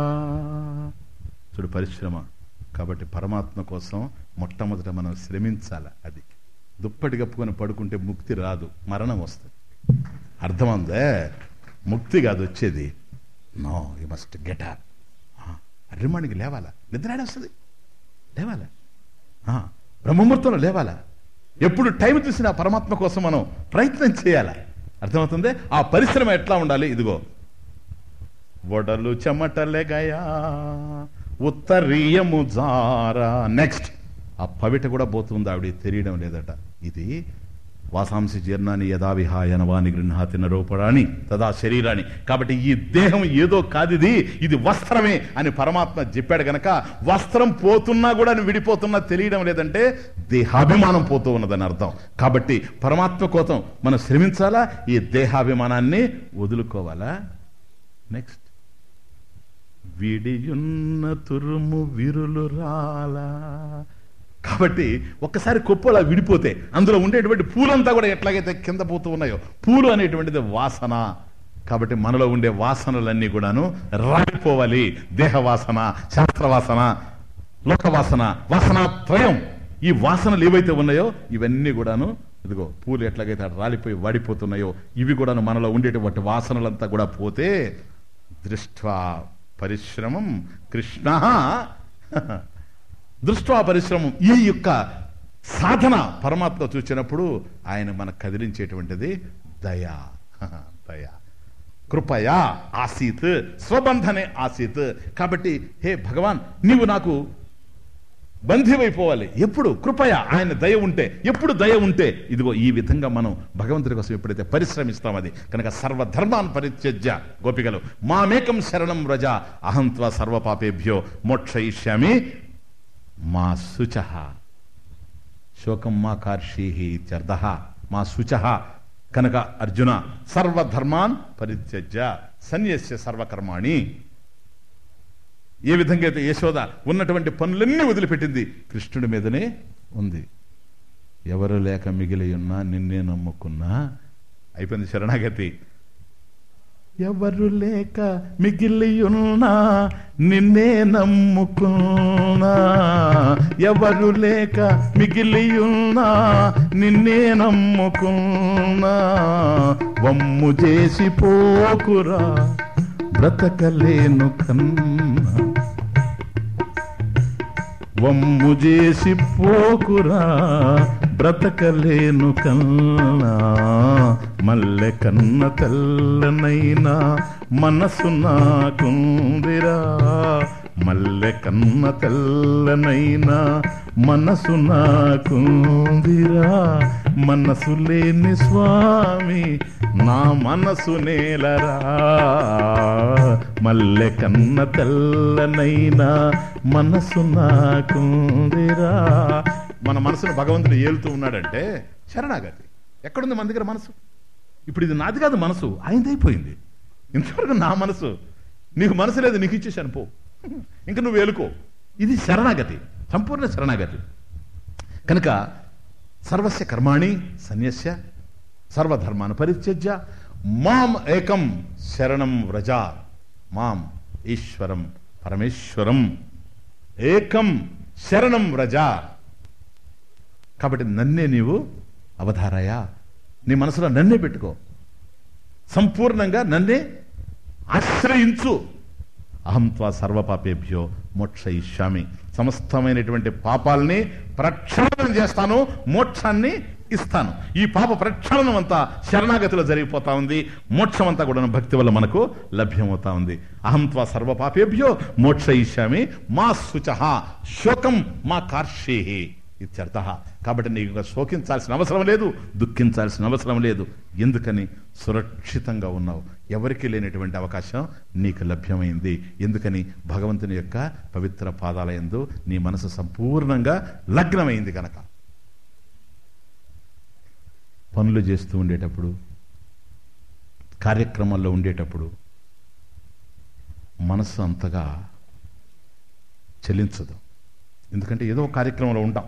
చూడు పరిశ్రమ కాబట్టి పరమాత్మ కోసం మొట్టమొదట మనం శ్రమించాలి అది దుప్పటి కప్పుకొని పడుకుంటే ముక్తి రాదు మరణం వస్తుంది అర్థమందే ముక్తి కాదు వచ్చేది no you must get up అర్రమానికి లేవాలా నిద్ర వస్తుంది లేవాలా ఆ, బ్రహ్మముహూర్తంలో లేవాలా ఎప్పుడు టైం చూసినా పరమాత్మ కోసం మనం ప్రయత్నం చేయాలా అర్థమవుతుంది ఆ పరిశ్రమ ఎట్లా ఉండాలి ఇదిగో వడలు చెమటలెగయా ఉత్తరీయము జారా నెక్స్ట్ ఆ పవిట కూడా పోతుంది ఆవిడ తెలియడం లేదట ఇది వాసాంసి జీర్ణాన్ని యథా విహాయనవాని గృహాతి నరూపడాని తదా శరీరాన్ని కాబట్టి ఈ దేహం ఏదో కాదిది ఇది వస్త్రమే అని పరమాత్మ చెప్పాడు గనక వస్త్రం పోతున్నా కూడా నువ్వు విడిపోతున్నా తెలియడం లేదంటే దేహాభిమానం పోతూ ఉన్నదని అర్థం కాబట్టి పరమాత్మ కోసం మనం శ్రమించాలా ఈ దేహాభిమానాన్ని వదులుకోవాలా నెక్స్ట్ విడియున్న తురుము విరులు రాలా కాబట్టి ఒక్కసారి కొప్పు విడిపోతే అందులో ఉండేటువంటి పూలంతా కూడా ఎట్లాగైతే కింద పోతూ ఉన్నాయో పూలు అనేటువంటిది వాసన కాబట్టి మనలో ఉండే వాసనలన్నీ కూడాను రాలిపోవాలి దేహ వాసన శాస్త్ర వాసన లోక వాసన వాసన త్రయం ఈ వాసనలు ఏవైతే ఉన్నాయో ఇవన్నీ కూడాను ఇదిగో పూలు ఎట్లాగైతే అటు రాలిపోయి వాడిపోతున్నాయో ఇవి కూడాను మనలో ఉండేటువంటి వాసనలంతా కూడా పోతే దృష్ట్వా పరిశ్రమం కృష్ణ దృష్ట్వా పరిశ్రమం ఈ యొక్క సాధన పరమాత్మ చూసినప్పుడు ఆయన మనకు కదిలించేటువంటిది దయా దయా కృపయా ఆసీత్ స్వబంధనే ఆసీత్ కాబట్టి హే భగవాన్ నీవు నాకు బంధివైపోవాలి ఎప్పుడు కృపయ ఆయన దయ ఉంటే ఎప్పుడు దయ ఉంటే ఇదిగో ఈ విధంగా మనం భగవంతుడి కోసం ఎప్పుడైతే పరిశ్రమిస్తాం అది కనుక సర్వధర్మాన్ పరిత్యజ్య గోపికలు మామేకం శరణం వ్రజ అహంత్వ సర్వపాపేభ్యో మోక్షయిష్యామి మా శుచ శోకం మా కార్షీ ఇత్యర్థ మా శుచ కనుక అర్జున సర్వధర్మాన్ పరిత్యజ్య సన్యస్య సర్వకర్మాణి ఏ విధంగా అయితే యశోద ఉన్నటువంటి పనులన్నీ వదిలిపెట్టింది కృష్ణుడి మీదనే ఉంది ఎవరు లేక మిగిలి ఉన్నా నిన్నే నమ్ముకున్నా అయిపోయింది శరణాగతి ఎవరు లేక మిగిలి ఉన్నా నిన్నే నమ్ముకున్నా ఎవరు లేక మిగిలి ఉన్నా నిన్నే నమ్ముకున్నా వమ్ము చేసి పోకురా బ్రతకలేను కన్నా వమ్ము చేసి పోకురా బ్రతకలేను కన్నా మల్లె కన్న తెల్లనైనా మనసు నాకుందిరా మల్లె కన్న తెల్లనైనా మనసు నాకుందిరా మనసు లేని స్వామి నా మనసు నేలరా మల్లె కన్న తెల్లనైనా మనసు నాకుందిరా మన మనసును భగవంతుడు ఏలుతూ ఉన్నాడంటే శరణాగతి ఎక్కడుంది మన దగ్గర మనసు ఇప్పుడు ఇది నాది కాదు మనసు ఆయనదైపోయింది ఇంతవరకు నా మనసు నీకు మనసు లేదు నీకు ఇచ్చేసాను పో ఇంకా నువ్వు ఏలుకో ఇది శరణాగతి సంపూర్ణ శరణాగతి కనుక సర్వస్య కర్మాణి సన్యస్య సర్వధర్మాన్ని పరిత్యజ్య మాం ఏకం శరణం వ్రజ మాం ఈశ్వరం పరమేశ్వరం ఏకం శరణం వ్రజ కాబట్టి నన్నే నీవు అవధారాయా నీ మనసులో నన్నే పెట్టుకో సంపూర్ణంగా నన్నే ఆశ్రయించు అహం త్వా సర్వపాపేభ్యో మోక్షయిష్యామి సమస్తమైనటువంటి పాపాలని ప్రక్షాళన చేస్తాను మోక్షాన్ని ఇస్తాను ఈ పాప ప్రక్షాళనం అంతా శరణాగతిలో జరిగిపోతా ఉంది మోక్షం అంతా కూడా భక్తి వల్ల మనకు లభ్యమవుతా ఉంది అహంత్వా సర్వ పాపేభ్యో మోక్ష ఇష్యామి మా శుచ శోకం మా కార్షేహి ఇత్యర్థ కాబట్టి నీకు శోకించాల్సిన అవసరం లేదు దుఃఖించాల్సిన అవసరం లేదు ఎందుకని సురక్షితంగా ఉన్నావు ఎవరికి లేనటువంటి అవకాశం నీకు లభ్యమైంది ఎందుకని భగవంతుని యొక్క పవిత్ర పాదాల యందు నీ మనసు సంపూర్ణంగా లగ్నమైంది కనుక పనులు చేస్తూ ఉండేటప్పుడు కార్యక్రమాల్లో ఉండేటప్పుడు మనసు అంతగా చెల్లించదు ఎందుకంటే ఏదో ఒక కార్యక్రమంలో ఉంటాం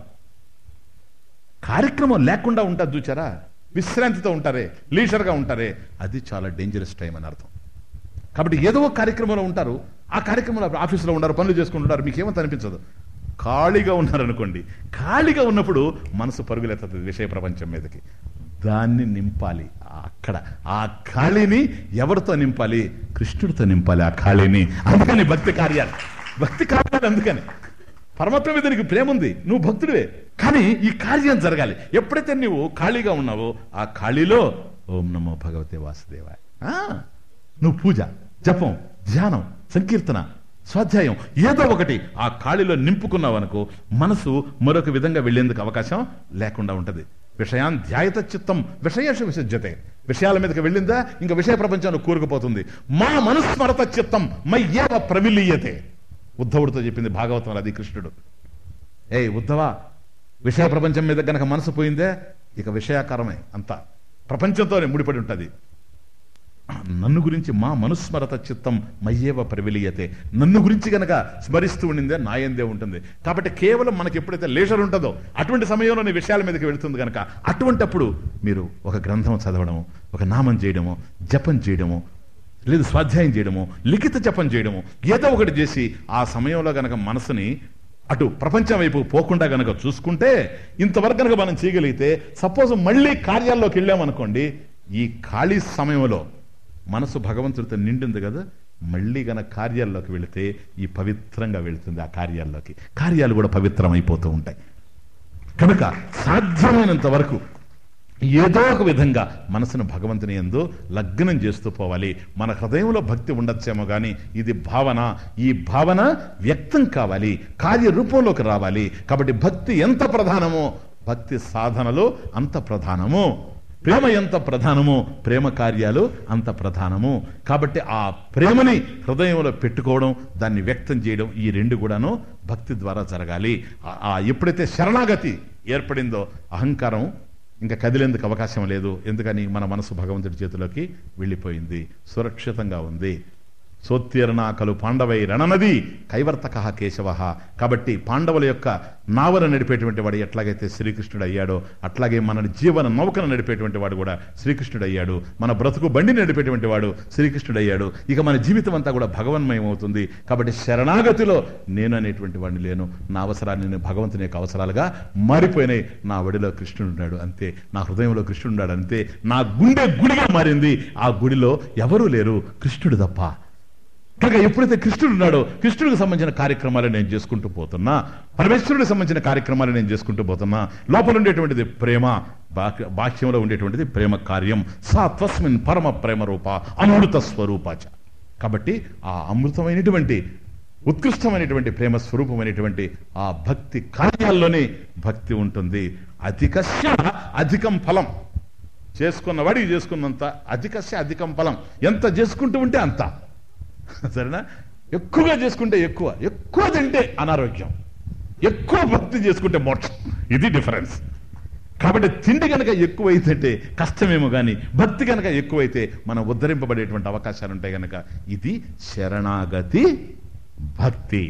కార్యక్రమం లేకుండా ఉంటుంది చూచారా విశ్రాంతితో ఉంటారే లీషర్గా ఉంటారే అది చాలా డేంజరస్ టైం అని అర్థం కాబట్టి ఏదో ఒక కార్యక్రమంలో ఉంటారు ఆ కార్యక్రమంలో ఆఫీసులో ఉంటారు పనులు చేసుకుంటుంటారు మీకు ఏమంత అనిపించదు ఖాళీగా ఉన్నారనుకోండి ఖాళీగా ఉన్నప్పుడు మనసు పరుగులెత్తది విషయ ప్రపంచం మీదకి దాన్ని నింపాలి అక్కడ ఆ ఖాళీని ఎవరితో నింపాలి కృష్ణుడితో నింపాలి ఆ ఖాళీని అందుకని భక్తి కార్యాలు భక్తి కార్యాలు అందుకని పరమాత్మ మీద నీకు ప్రేమ ఉంది నువ్వు భక్తుడివే కానీ ఈ కార్యం జరగాలి ఎప్పుడైతే నువ్వు ఖాళీగా ఉన్నావో ఆ ఖాళీలో ఓం నమో భగవతే వాసుదేవాయ ఆ, నువ్వు పూజ జపం ధ్యానం సంకీర్తన స్వాధ్యాయం ఏదో ఒకటి ఆ ఖాళీలో నింపుకున్నావు అనుకో మనసు మరొక విధంగా వెళ్లేందుకు అవకాశం లేకుండా ఉంటది విషయాన్ ధ్యాయత చిత్తం విషయేషు విసజ్జతే విషయాల మీదకి వెళ్ళిందా ఇంకా విషయ ప్రపంచాన్ని కూరుకుపోతుంది మా మనుస్మరత చిత్తం మయ్యేవ ప్రవిలీయతే ఉద్ధవుడితో చెప్పింది భాగవతం అది కృష్ణుడు ఏయ్ ఉద్ధవా విషయ ప్రపంచం మీద గనక మనసు పోయిందే ఇక విషయాకారమే అంతా ప్రపంచంతోనే ముడిపడి ఉంటుంది నన్ను గురించి మా మనుస్మరత చిత్తం మయ్యేవ ప్రవిలీయతే నన్ను గురించి గనక స్మరిస్తూ ఉండిందే నాయందే ఉంటుంది కాబట్టి కేవలం మనకి ఎప్పుడైతే లేజర్ ఉంటుందో అటువంటి సమయంలో నీ విషయాల మీదకి వెళుతుంది గనక అటువంటప్పుడు మీరు ఒక గ్రంథం చదవడము ఒక నామం చేయడము జపం చేయడము లేదు స్వాధ్యాయం చేయడము లిఖిత జపం చేయడము ఏదో ఒకటి చేసి ఆ సమయంలో గనక మనసుని అటు ప్రపంచం వైపు పోకుండా గనక చూసుకుంటే ఇంతవరకు గనక మనం చేయగలిగితే సపోజ్ మళ్ళీ కార్యాల్లోకి వెళ్ళామనుకోండి ఈ ఖాళీ సమయంలో మనసు భగవంతుడితో నిండింది కదా మళ్ళీ గన కార్యాల్లోకి వెళితే ఈ పవిత్రంగా వెళుతుంది ఆ కార్యాల్లోకి కార్యాలు కూడా పవిత్రం అయిపోతూ ఉంటాయి కనుక సాధ్యమైనంత వరకు ఏదో ఒక విధంగా మనసును భగవంతుని ఎందు లగ్నం చేస్తూ పోవాలి మన హృదయంలో భక్తి ఉండొచ్చేమో కానీ ఇది భావన ఈ భావన వ్యక్తం కావాలి కార్యరూపంలోకి రావాలి కాబట్టి భక్తి ఎంత ప్రధానమో భక్తి సాధనలో అంత ప్రధానము ప్రేమ ఎంత ప్రధానమో ప్రేమ కార్యాలు అంత ప్రధానము కాబట్టి ఆ ప్రేమని హృదయంలో పెట్టుకోవడం దాన్ని వ్యక్తం చేయడం ఈ రెండు కూడాను భక్తి ద్వారా జరగాలి ఆ- ఆ ఎప్పుడైతే శరణాగతి ఏర్పడిందో అహంకారం ఇంకా కదిలేందుకు అవకాశం లేదు ఎందుకని మన మనసు భగవంతుడి చేతిలోకి వెళ్ళిపోయింది సురక్షితంగా ఉంది సోత్తీర్ణాకలు పాండవై రణనది కైవర్తక కేశవ కాబట్టి పాండవుల యొక్క నావను నడిపేటువంటి వాడు ఎట్లాగైతే శ్రీకృష్ణుడు అయ్యాడో అట్లాగే మన జీవన నౌకను నడిపేటువంటి వాడు కూడా శ్రీకృష్ణుడు అయ్యాడు మన బ్రతుకు బండిని నడిపేటువంటి వాడు శ్రీకృష్ణుడు అయ్యాడు ఇక మన జీవితం అంతా కూడా భగవన్మయం అవుతుంది కాబట్టి శరణాగతిలో నేను అనేటువంటి వాడిని లేను నా అవసరాన్ని నేను భగవంతుని యొక్క అవసరాలుగా మారిపోయినాయి నా ఒడిలో కృష్ణుడు ఉన్నాడు అంతే నా హృదయంలో కృష్ణుడు ఉన్నాడు అంతే నా గుండె గుడిగా మారింది ఆ గుడిలో ఎవరూ లేరు కృష్ణుడు తప్ప కనుక ఎప్పుడైతే కృష్ణుడు ఉన్నాడో కృష్ణుడికి సంబంధించిన కార్యక్రమాలు నేను చేసుకుంటూ పోతున్నా పరమేశ్వరుడికి సంబంధించిన కార్యక్రమాలు నేను చేసుకుంటూ పోతున్నా లోపల ఉండేటువంటిది ప్రేమ బాహ్య- బాహ్యంలో ఉండేటువంటిది ప్రేమ కార్యం సా తస్మిన్ పరమ ప్రేమ రూప అమృత స్వరూపాచ కాబట్టి ఆ అమృతమైనటువంటి ఉత్కృష్టమైనటువంటి ప్రేమ స్వరూపమైనటువంటి ఆ భక్తి కార్యాల్లోనే భక్తి ఉంటుంది అధికస్య అధికం ఫలం చేసుకున్న వాడికి చేసుకున్నంత అధికస్య అధికం ఫలం ఎంత చేసుకుంటూ ఉంటే అంత సరేనా ఎక్కువగా చేసుకుంటే ఎక్కువ ఎక్కువ తింటే అనారోగ్యం ఎక్కువ భక్తి చేసుకుంటే మోక్షం ఇది డిఫరెన్స్ కాబట్టి తిండి కనుక ఎక్కువైతే కష్టమేమో కానీ భక్తి కనుక ఎక్కువైతే మనం ఉద్ధరింపబడేటువంటి అవకాశాలు ఉంటాయి కనుక ఇది శరణాగతి భక్తి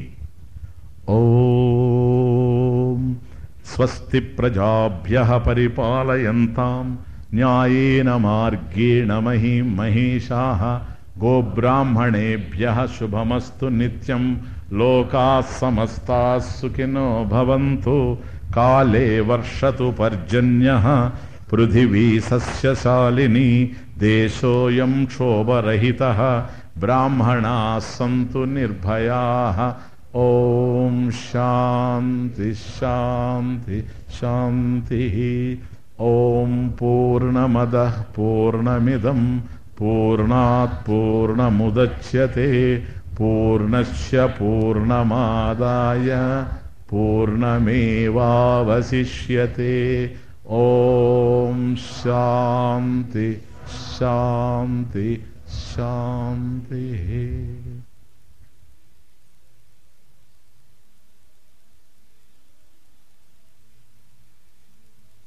ఓం స్వస్తి ప్రజాభ్య పరిపాలయంతాం న్యాయేన మార్గేణ మహీ మహిషా గోబ్రాహ్మణేభ్య శుభమస్తు నిత్యం లోకా సమస్తా సుఖినో భవంతు కాలే వర్షతు పర్జన్య పృథివీ సస్యశాలిని దేశోయం క్షోభరహిత బ్రాహ్మణా సంతు నిర్భయా ఓం శాంతి శాంతి శాంతి ఓం పూర్ణమద పూర్ణమిదం పూర్ణాత్ పూర్ణముద్యతే పూర్ణశ పూర్ణమాదాయ పూర్ణమేవాवशिष्यते ఓం శాంతి శాంతి శాంతి